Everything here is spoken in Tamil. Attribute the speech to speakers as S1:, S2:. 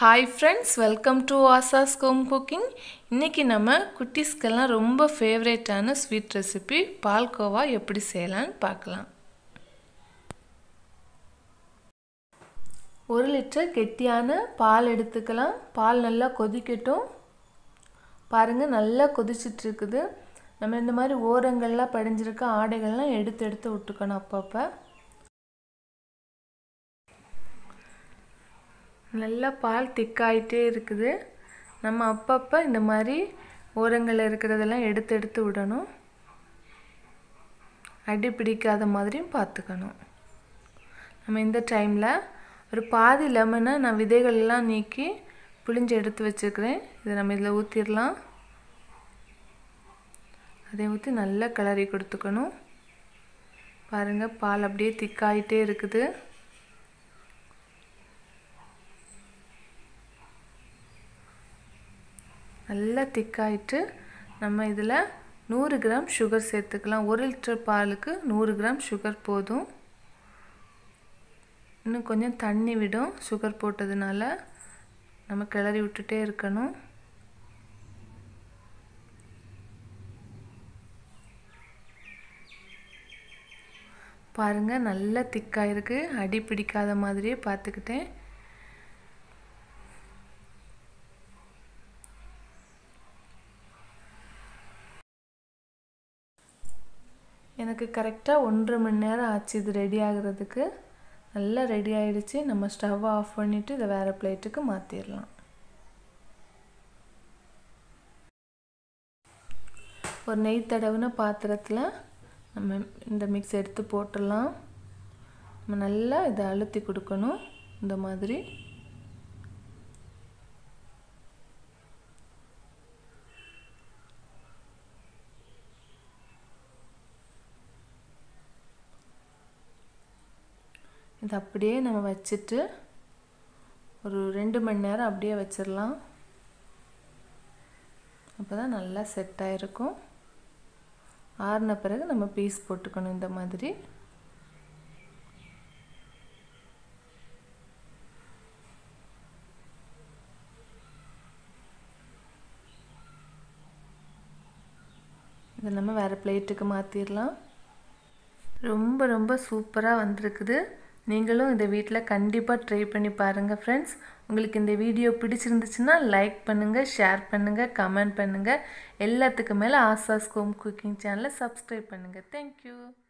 S1: hi friends welcome to Asha's home cooking இன்றைக்கி நம்ம குட்டீஸ்க்கெல்லாம் ரொம்ப ஃபேவரேட்டான ஸ்வீட் ரெசிபி பால்கோவா எப்படி செய்யலான்னு பார்க்கலாம் ஒரு லிட்டர் கெட்டியான பால் எடுத்துக்கலாம் பால் நல்லா கொதிக்கட்டும் பாருங்கள் நல்லா கொதிச்சிட்டு இருக்குது நம்ம இந்த மாதிரி ஓரங்கள்லாம் படிஞ்சிருக்க ஆடைகள்லாம் எடுத்து எடுத்து விட்டுக்கணும் அப்பப்போ நல்லா பால் திக்காயிட்டே இருக்குது நம்ம அப்பப்போ இந்த மாதிரி ஓரங்களில் இருக்கிறதெல்லாம் எடுத்து எடுத்து விடணும் அடி பிடிக்காத மாதிரியும் பார்த்துக்கணும் நம்ம இந்த டைமில் ஒரு பாதி லெமனை நான் விதைகள்லாம் நீக்கி புளிஞ்சு எடுத்து வச்சுருக்கிறேன் இதை நம்ம இதில் ஊற்றிடலாம் அதை ஊற்றி நல்லா கிளறி கொடுத்துக்கணும் பாருங்கள் பால் அப்படியே திக்காயிட்டே இருக்குது நல்லா திக்காயிட்டு நம்ம இதில் நூறு கிராம் சுகர் சேர்த்துக்கலாம் ஒரு லிட்டர் பாலுக்கு நூறு கிராம் சுகர் போதும் இன்னும் கொஞ்சம் தண்ணி விடும் சுகர் போட்டதுனால நம்ம கிளறி விட்டுட்டே இருக்கணும் பாருங்கள் நல்லா திக்காயிருக்கு அடி பிடிக்காத மாதிரியே பார்த்துக்கிட்டேன் எனக்கு கரெக்டாக ஒன்றரை மணி நேரம் ஆச்சு இது ரெடி ஆகிறதுக்கு நல்லா ரெடி ஆகிடுச்சு நம்ம ஸ்டவ்வை ஆஃப் பண்ணிவிட்டு இதை வேறு பிளேட்டுக்கு மாற்றிடலாம் ஒரு நெய் தடவுன பாத்திரத்தில் நம்ம இந்த மிக்ஸ் எடுத்து போட்டுடலாம் நம்ம நல்லா இதை அழுத்தி கொடுக்கணும் இந்த மாதிரி இது அப்படியே நம்ம வச்சுட்டு ஒரு ரெண்டு மணி நேரம் அப்படியே வச்சிடலாம் அப்போ தான் நல்லா செட் ஆகிருக்கும் ஆறின பிறகு நம்ம பீஸ் போட்டுக்கணும் இந்த மாதிரி இதை நம்ம வேறு பிளேட்டுக்கு மாற்றிடலாம் ரொம்ப ரொம்ப சூப்பராக வந்திருக்குது நீங்களும் இந்த வீட்டில் கண்டிப்பாக ட்ரை பண்ணி பாருங்கள் ஃப்ரெண்ட்ஸ் உங்களுக்கு இந்த வீடியோ பிடிச்சிருந்துச்சுன்னா லைக் பண்ணுங்கள் ஷேர் பண்ணுங்கள் கமெண்ட் பண்ணுங்கள் எல்லாத்துக்கு மேலே ஆசாஸ் ஹோம் குக்கிங் சேனலை சப்ஸ்கிரைப் பண்ணுங்கள் தேங்க்யூ